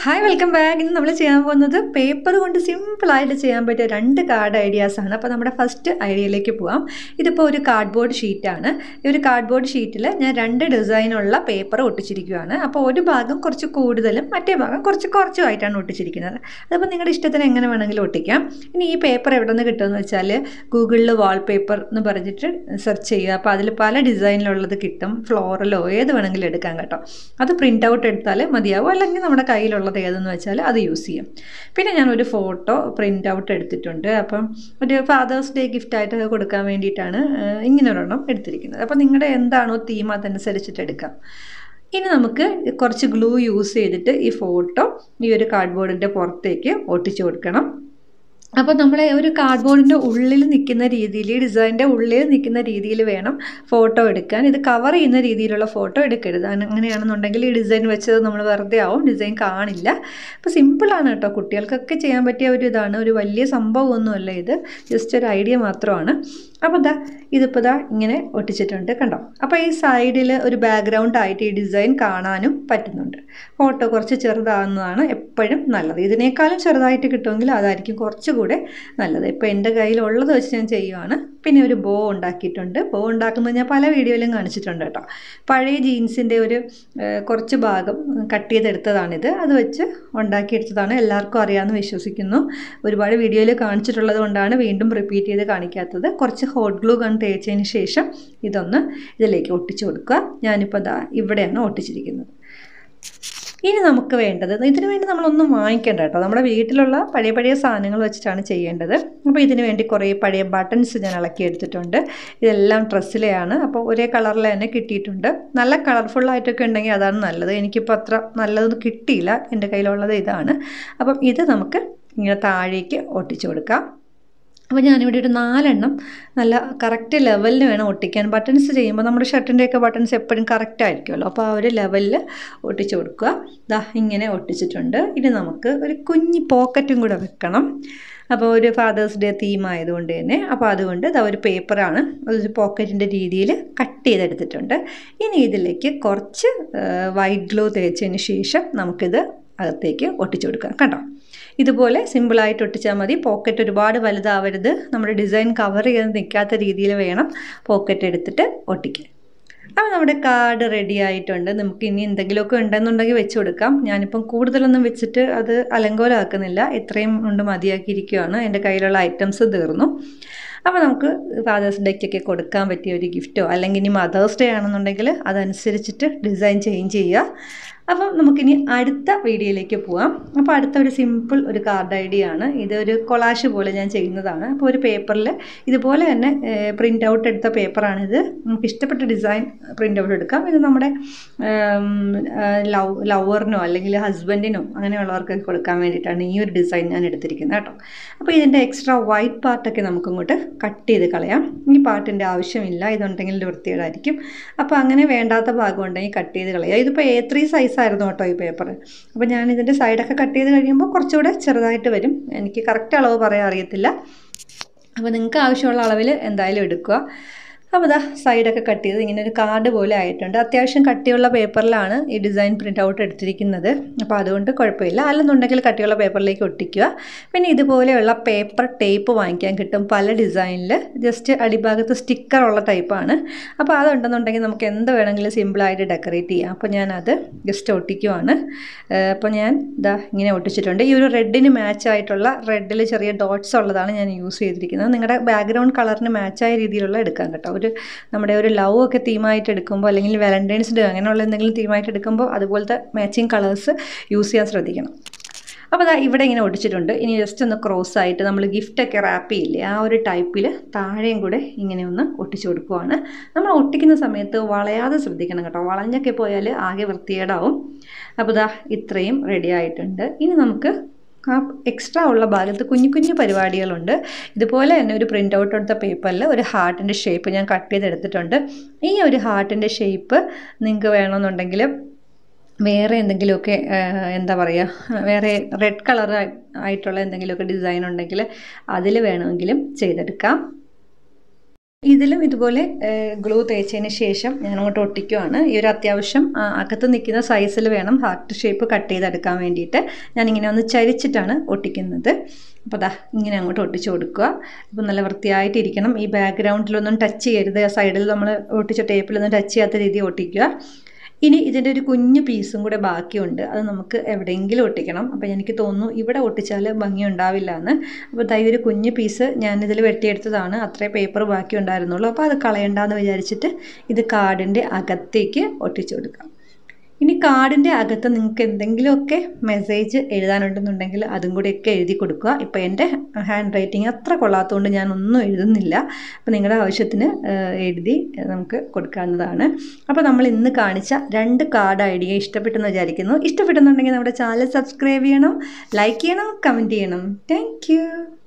hi welcome back ഇന്ന് നമ്മൾ ചെയ്യാൻ പോകുന്നത് പേപ്പർ കൊണ്ട് സിമ്പിളായിട്ട് ചെയ്യാൻ പറ്റിയ രണ്ട് കാർഡ് ഐഡിയാസ് ആണ് അപ്പോൾ നമ്മുടെ ഫസ്റ്റ് ഐഡിയയിലേക്ക് പോവാം ഇതിപ്പോൾ ഒരു കാർഡ്ബോർഡ് ഷീറ്റാണ് ഈ ഒരു കാർഡ്ബോർഡ് ഷീറ്റിൽ ഞാൻ രണ്ട് ഡിസൈനുള്ള പേപ്പർ ഒട്ടിച്ചിരിക്കുകയാണ് അപ്പോൾ ഒരു ഭാഗം കുറച്ച് കൂടുതലും മറ്റേ ഭാഗം കുറച്ച് കുറച്ചുമായിട്ടാണ് ഒട്ടിച്ചിരിക്കുന്നത് അതിപ്പോൾ നിങ്ങളുടെ ഇഷ്ടത്തിന് എങ്ങനെ വേണമെങ്കിലും ഒട്ടിക്കാം ഇനി ഈ പേപ്പർ എവിടെ നിന്ന് കിട്ടുമെന്ന് വെച്ചാൽ ഗൂഗിളിൽ വാൾപേപ്പർ എന്ന് പറഞ്ഞിട്ട് സെർച്ച് ചെയ്യുക അപ്പോൾ അതിൽ പല ഡിസൈനിലുള്ളത് കിട്ടും ഫ്ലോറലോ ഏത് വേണമെങ്കിലും എടുക്കാം കേട്ടോ അത് പ്രിൻ്റ് ഔട്ട് എടുത്താൽ മതിയാവും അല്ലെങ്കിൽ നമ്മുടെ കയ്യിലുള്ളത് ഏതെന്ന് വെച്ചാൽ അത് യൂസ് ചെയ്യും പിന്നെ ഞാൻ ഒരു ഫോട്ടോ പ്രിൻ്റ് ഔട്ട് എടുത്തിട്ടുണ്ട് അപ്പം ഒരു ഫാദേഴ്സ് ഡേ ഗിഫ്റ്റായിട്ട് കൊടുക്കാൻ വേണ്ടിയിട്ടാണ് ഏഹ്, ഇങ്ങനെ ഒരെണ്ണം എടുത്തിരിക്കുന്നത് അപ്പോൾ നിങ്ങളുടെ എന്താണോ തീം അതനുസരിച്ചിട്ട് എടുക്കാം ഇനി നമുക്ക് കുറച്ച് ഗ്ലൂ യൂസ് ചെയ്തിട്ട് ഈ ഫോട്ടോ ഈ ഒരു കാർഡ്ബോർഡിൻ്റെ പുറത്തേക്ക് ഒട്ടിച്ചു കൊടുക്കണം അപ്പോൾ നമ്മളെ ഒരു കാർഡ്ബോർഡിൻ്റെ ഉള്ളിൽ നിൽക്കുന്ന രീതിയിൽ ഈ ഡിസൈൻ്റെ ഉള്ളിൽ നിൽക്കുന്ന രീതിയിൽ വേണം ഫോട്ടോ എടുക്കാൻ ഇത് കവർ ചെയ്യുന്ന രീതിയിലുള്ള ഫോട്ടോ എടുക്കരുത് അങ്ങനെ- അങ്ങനെയാണെന്നുണ്ടെങ്കിൽ ഈ ഡിസൈൻ വെച്ചത് നമ്മൾ വെറുതെ ആവും ഡിസൈൻ കാണില്ല അപ്പോൾ സിമ്പിളാണ് കേട്ടോ കുട്ടികൾക്കൊക്കെ ചെയ്യാൻ പറ്റിയ ഒരു ഇതാണ് ഒരു വലിയ സംഭവമൊന്നുമല്ല ഇത് ജസ്റ്റ് ഒരു ഐഡിയ മാത്രമാണ് അപ്പോൾ ദാ ഇതിപ്പോൾ ദാ ഇങ്ങനെ ഒട്ടിച്ചിട്ടുണ്ട് കണ്ടോ അപ്പോൾ ഈ സൈഡിൽ ഒരു ബാക്ക്ഗ്രൗണ്ട് ആയിട്ട് ഈ ഡിസൈൻ കാണാനും പറ്റുന്നുണ്ട് ഫോട്ടോ കുറച്ച് ചെറുതാകുന്നതാണ് എപ്പോഴും നല്ലത് ഇതിനേക്കാളും ചെറുതായിട്ട് കിട്ടുമെങ്കിൽ അതായിരിക്കും കുറച്ചുകൂടെ നല്ലത് ഇപ്പോൾ എൻ്റെ കയ്യിലുള്ളത് വെച്ച് ഞാൻ ചെയ്യുവാണ് പിന്നെ ഒരു ബോ ഉണ്ടാക്കിയിട്ടുണ്ട് ബോ ഉണ്ടാക്കുന്നത് ഞാൻ പല വീഡിയോയിലും കാണിച്ചിട്ടുണ്ട് കേട്ടോ പഴയ ജീൻസിൻ്റെ ഒരു ഏഹ്, കുറച്ച് ഭാഗം കട്ട് ചെയ്തെടുത്തതാണിത് അത് വെച്ച് ഉണ്ടാക്കിയെടുത്തതാണ് എല്ലാവർക്കും അറിയാമെന്ന് വിശ്വസിക്കുന്നു ഒരുപാട് വീഡിയോയിൽ കാണിച്ചിട്ടുള്ളത് കൊണ്ടാണ് വീണ്ടും റിപ്പീറ്റ് ചെയ്ത് കാണിക്കാത്തത് കുറച്ച് ഹോട്ട് ഗ്ലൂ ഗൺ തേച്ചതിന് ശേഷം ഇതൊന്ന് ഇതിലേക്ക് ഒട്ടിച്ചു കൊടുക്കുക ഞാനിപ്പോൾ ദാ ഇവിടെയാണ് ഒട്ടിച്ചിരിക്കുന്നത് ഇനി നമുക്ക് വേണ്ടത് ഇതിനു വേണ്ടി നമ്മളൊന്നും വാങ്ങിക്കേണ്ട കേട്ടോ നമ്മുടെ വീട്ടിലുള്ള പഴയ പഴയ സാധനങ്ങൾ വെച്ചിട്ടാണ് ചെയ്യേണ്ടത് അപ്പോൾ ഇതിന് വേണ്ടി കുറേ പഴയ ബട്ടൺസ് ഞാൻ ഇളക്കി എടുത്തിട്ടുണ്ട് ഇതെല്ലാം ഡ്രസ്സിലെയാണ് അപ്പോൾ ഒരേ കളറിൽ തന്നെ കിട്ടിയിട്ടുണ്ട് നല്ല കളർഫുള്ളായിട്ടൊക്കെ ഉണ്ടെങ്കിൽ അതാണ് നല്ലത് എനിക്കിപ്പോൾ അത്ര നല്ലതൊന്നും കിട്ടിയില്ല എൻ്റെ കയ്യിലുള്ളത് ഇതാണ് അപ്പം ഇത് നമുക്ക് ഇങ്ങനെ താഴേക്ക് ഒട്ടിച്ചു കൊടുക്കാം അപ്പോൾ ഞാനിവിടെ ഒരു നാലെണ്ണം നല്ല കറക്റ്റ് ലെവലിൽ വേണം ഒട്ടിക്കാൻ ബട്ടൺസ് ചെയ്യുമ്പോൾ നമ്മുടെ ഷർട്ടിൻ്റെയൊക്കെ ബട്ടൺസ് എപ്പോഴും കറക്റ്റ് ആയിരിക്കുമല്ലോ അപ്പോൾ ആ ഒരു ലെവലിൽ ഒട്ടിച്ചു കൊടുക്കുക ദാ ഇങ്ങനെ ഒട്ടിച്ചിട്ടുണ്ട് ഇനി നമുക്ക് ഒരു കുഞ്ഞി പോക്കറ്റും കൂടെ വെക്കണം അപ്പോൾ ഒരു ഫാദേഴ്സ് ഡേ തീം ആയതുകൊണ്ട് തന്നെ അപ്പോൾ അതുകൊണ്ട് ഇതാ ഒരു പേപ്പറാണ് ഒരു പോക്കറ്റിൻ്റെ രീതിയിൽ കട്ട് ചെയ്തെടുത്തിട്ടുണ്ട് ഇനി ഇതിലേക്ക് കുറച്ച് വൈറ്റ് ഗ്ലോ തേച്ചതിന് ശേഷം നമുക്കിത് അകത്തേക്ക് ഒട്ടിച്ചു കൊടുക്കാം കണ്ടോ ഇതുപോലെ സിമ്പിളായിട്ട് ഒട്ടിച്ചാൽ മതി പോക്കറ്റ് ഒരുപാട് വലുതാവരുത് നമ്മുടെ ഡിസൈൻ കവർ ചെയ്ത് നിൽക്കാത്ത രീതിയിൽ വേണം പോക്കറ്റ് എടുത്തിട്ട് ഒട്ടിക്കാൻ അപ്പോൾ നമ്മുടെ കാർഡ് റെഡി ആയിട്ടുണ്ട് നമുക്ക് ഇനി എന്തെങ്കിലുമൊക്കെ ഉണ്ടെന്നുണ്ടെങ്കിൽ വെച്ച് കൊടുക്കാം ഞാനിപ്പം കൂടുതലൊന്നും വെച്ചിട്ട് അത് അലങ്കോലമാക്കുന്നില്ല ഇത്രയും കൊണ്ട് മതിയാക്കിയിരിക്കുകയാണ് എൻ്റെ കയ്യിലുള്ള ഐറ്റംസ് തീർന്നു അപ്പോൾ നമുക്ക് ഫാദേഴ്സ് ഡേക്കൊക്കെ കൊടുക്കാൻ പറ്റിയ ഒരു ഗിഫ്റ്റോ അല്ലെങ്കിൽ ഇനി മദേഴ്സ് ഡേ ആണെന്നുണ്ടെങ്കിൽ അതനുസരിച്ചിട്ട് ഡിസൈൻ ചേഞ്ച് ചെയ്യുക അപ്പം നമുക്കിനി അടുത്ത വീഡിയോയിലേക്ക് പോവാം അപ്പോൾ അടുത്ത ഒരു സിമ്പിൾ ഒരു കാർഡ് ഐഡിയ ആണ് ഇതൊരു കൊളാഷ് പോലെ ഞാൻ ചെയ്യുന്നതാണ് അപ്പോൾ ഒരു പേപ്പറിൽ ഇതുപോലെ തന്നെ പ്രിൻ്റ് ഔട്ട് എടുത്ത പേപ്പറാണിത് നമുക്ക് ഇഷ്ടപ്പെട്ട ഡിസൈൻ പ്രിൻ്റ് ഔട്ട് എടുക്കാം ഇത് നമ്മുടെ ലവ് ലവറിനോ അല്ലെങ്കിൽ ഹസ്ബൻഡിനോ അങ്ങനെയുള്ളവർക്ക് കൊടുക്കാൻ വേണ്ടിയിട്ടാണ് ഈ ഒരു ഡിസൈൻ ഞാൻ എടുത്തിരിക്കുന്നത് കേട്ടോ അപ്പോൾ ഇതിൻ്റെ എക്സ്ട്രാ വൈറ്റ് പാർട്ടൊക്കെ നമുക്കങ്ങോട്ട് കട്ട് ചെയ്ത് കളയാം ഈ പാർട്ടിൻ്റെ ആവശ്യമില്ല ഇതുണ്ടെങ്കിൽ വൃത്തികേടായിരിക്കും അപ്പോൾ അങ്ങനെ വേണ്ടാത്ത ഭാഗം ഉണ്ടെങ്കിൽ കട്ട് ചെയ്ത് കളയാം ഇതിപ്പോൾ എ ത്രീ സൈസായിരുന്നു കേട്ടോ ഈ പേപ്പർ അപ്പോൾ ഞാൻ ഇതിൻ്റെ സൈഡൊക്കെ കട്ട് ചെയ്ത് കഴിയുമ്പോൾ കുറച്ചുകൂടെ ചെറുതായിട്ട് വരും എനിക്ക് കറക്റ്റ് അളവ് പറയാൻ അറിയത്തില്ല അപ്പോൾ നിങ്ങൾക്ക് ആവശ്യമുള്ള അളവിൽ എന്തായാലും എടുക്കുക അപ്പോൾ ഇതാ സൈഡൊക്കെ കട്ട് ചെയ്ത് ഇങ്ങനെ ഒരു കാർഡ് പോലെ ആയിട്ടുണ്ട് അത്യാവശ്യം കട്ടിയുള്ള പേപ്പറിലാണ് ഈ ഡിസൈൻ പ്രിൻ്റ് ഔട്ട് എടുത്തിരിക്കുന്നത് അപ്പോൾ അതുകൊണ്ട് കുഴപ്പമില്ല അല്ലെന്നുണ്ടെങ്കിൽ കട്ടിയുള്ള പേപ്പറിലേക്ക് ഒട്ടിക്കുക പിന്നെ ഇതുപോലെയുള്ള പേപ്പർ ടേപ്പ് വാങ്ങിക്കാൻ കിട്ടും പല ഡിസൈനിൽ ജസ്റ്റ് അടിഭാഗത്ത് സ്റ്റിക്കർ ഉള്ള ടൈപ്പാണ് അപ്പോൾ അതുണ്ടെന്നുണ്ടെങ്കിൽ നമുക്ക് എന്ത് വേണമെങ്കിലും സിമ്പിളായിട്ട് ഡെക്കറേറ്റ് ചെയ്യാം അപ്പോൾ ഞാനത് ജസ്റ്റ് ഒട്ടിക്കുവാണ് ഏഹ് അപ്പോൾ ഞാൻ ഇതാ ഇങ്ങനെ ഒട്ടിച്ചിട്ടുണ്ട് ഈ ഒരു റെഡിന് മാച്ച് ആയിട്ടുള്ള റെഡിൽ ചെറിയ ഡോട്ട്സ് ഉള്ളതാണ് ഞാൻ യൂസ് ചെയ്തിരിക്കുന്നത് നിങ്ങളുടെ ബാക്ക്ഗ്രൗണ്ട് കളറിന് മാച്ചായ രീതിയിലുള്ള എടുക്കാം കേട്ടോ ഒരു നമ്മുടെ ഒരു ലവ് ഒക്കെ തീമായിട്ട് എടുക്കുമ്പോൾ അല്ലെങ്കിൽ വാലൻറ്റൈൻസ് ഡേ അങ്ങനെയുള്ള എന്തെങ്കിലും തീമായിട്ട് എടുക്കുമ്പോൾ അതുപോലത്തെ മാച്ചിങ് കളേഴ്സ് യൂസ് ചെയ്യാൻ ശ്രദ്ധിക്കണം അപ്പോൾ അതാ ഇവിടെ ഇങ്ങനെ ഒട്ടിച്ചിട്ടുണ്ട് ഇനി ജസ്റ്റ് ഒന്ന് ക്രോസ് ആയിട്ട് നമ്മൾ ഗിഫ്റ്റൊക്കെ റാപ്പ് ചെയ്യില്ലേ ആ ഒരു ടൈപ്പിൽ താഴെയും കൂടെ ഇങ്ങനെ ഒന്ന് ഒട്ടിച്ചു കൊടുക്കുവാണ് നമ്മൾ ഒട്ടിക്കുന്ന സമയത്ത് വളയാതെ ശ്രദ്ധിക്കണം കേട്ടോ വളഞ്ഞൊക്കെ പോയാൽ ആകെ വൃത്തികേടാവും അപ്പോൾ ഇതാ ഇത്രയും റെഡി ആയിട്ടുണ്ട് ഇനി നമുക്ക് ആ എക്സ്ട്രാ ഉള്ള ഭാഗത്ത് കുഞ്ഞു കുഞ്ഞു പരിപാടികളുണ്ട് ഇതുപോലെ തന്നെ ഒരു പ്രിൻ്റ് ഔട്ട് എടുത്ത പേപ്പറിൽ ഒരു ഹാർട്ടിൻ്റെ ഷേപ്പ് ഞാൻ കട്ട് ചെയ്തെടുത്തിട്ടുണ്ട് ഈ ഒരു ഹാർട്ടിൻ്റെ ഷേപ്പ് നിങ്ങൾക്ക് വേണമെന്നുണ്ടെങ്കിൽ വേറെ എന്തെങ്കിലുമൊക്കെ ആ, എന്താ പറയുക വേറെ റെഡ് കളർ ആയിട്ടുള്ള എന്തെങ്കിലുമൊക്കെ ഡിസൈൻ ഉണ്ടെങ്കിൽ അതിൽ വേണമെങ്കിലും ചെയ്തെടുക്കാം ഇതിലും ഇതുപോലെ ഗ്ലൂ തേച്ചതിന് ശേഷം ഞാൻ അങ്ങോട്ട് ഒട്ടിക്കുവാണ് ഈ ഒരു അത്യാവശ്യം ആ, അകത്ത് നിൽക്കുന്ന സൈസിൽ വേണം ഹാർട്ട് ഷേപ്പ് കട്ട് ചെയ്തെടുക്കാൻ വേണ്ടിയിട്ട് ഞാനിങ്ങനെ ഒന്ന് ചരിച്ചിട്ടാണ് ഒട്ടിക്കുന്നത് അപ്പോൾ ദാ ഇങ്ങനെ അങ്ങോട്ട് ഒട്ടിച്ച് കൊടുക്കുക അപ്പോൾ നല്ല വൃത്തിയായിട്ടിരിക്കണം ഈ ബാക്ക്ഗ്രൗണ്ടിലൊന്നും ടച്ച് ചെയ്യരുത് ആ സൈഡിൽ നമ്മൾ ഒട്ടിച്ച ടേപ്പിലൊന്നും ടച്ച് ചെയ്യാത്ത രീതിയിൽ ഒട്ടിക്കുക ഇനി ഇതിൻ്റെ ഒരു കുഞ്ഞു പീസും കൂടെ ബാക്കിയുണ്ട് അത് നമുക്ക് എവിടെയെങ്കിലും ഒട്ടിക്കണം അപ്പോൾ എനിക്ക് തോന്നുന്നു ഇവിടെ ഒട്ടിച്ചാൽ ഭംഗി ഉണ്ടാവില്ല എന്ന് അപ്പോൾ ദൈ ഒരു കുഞ്ഞു പീസ് ഞാനിതിൽ വെട്ടിയെടുത്തതാണ് അത്രേ പേപ്പർ ബാക്കി ഉണ്ടായിരുന്നുള്ളൂ അപ്പോൾ അത് കളയണ്ടെന്ന് വിചാരിച്ചിട്ട് ഇത് കാർഡിൻ്റെ അകത്തേക്ക് ഒട്ടിച്ചു കൊടുക്കാം ഇനി കാർഡിൻ്റെ അകത്ത് നിങ്ങൾക്ക് എന്തെങ്കിലുമൊക്കെ മെസ്സേജ് എഴുതാനുണ്ടെന്നുണ്ടെങ്കിൽ അതും കൂടെയൊക്കെ എഴുതി കൊടുക്കുക ഇപ്പോൾ എൻ്റെ ഹാൻഡ് റൈറ്റിംഗ് അത്ര കൊള്ളാത്തതുകൊണ്ട് ഞാൻ ഒന്നും എഴുതുന്നില്ല അപ്പോൾ നിങ്ങളുടെ ആവശ്യത്തിന് ഏഹ്, എഴുതി നമുക്ക് കൊടുക്കാവുന്നതാണ് അപ്പോൾ നമ്മൾ ഇന്ന് കാണിച്ച രണ്ട് കാർഡ് ഐഡിയ ഇഷ്ടപ്പെട്ടെന്ന് വിചാരിക്കുന്നു ഇഷ്ടപ്പെട്ടെന്നുണ്ടെങ്കിൽ നമ്മുടെ ചാനൽ സബ്സ്ക്രൈബ് ചെയ്യണം ലൈക്ക് ചെയ്യണം കമൻറ്റ് ചെയ്യണം താങ്ക്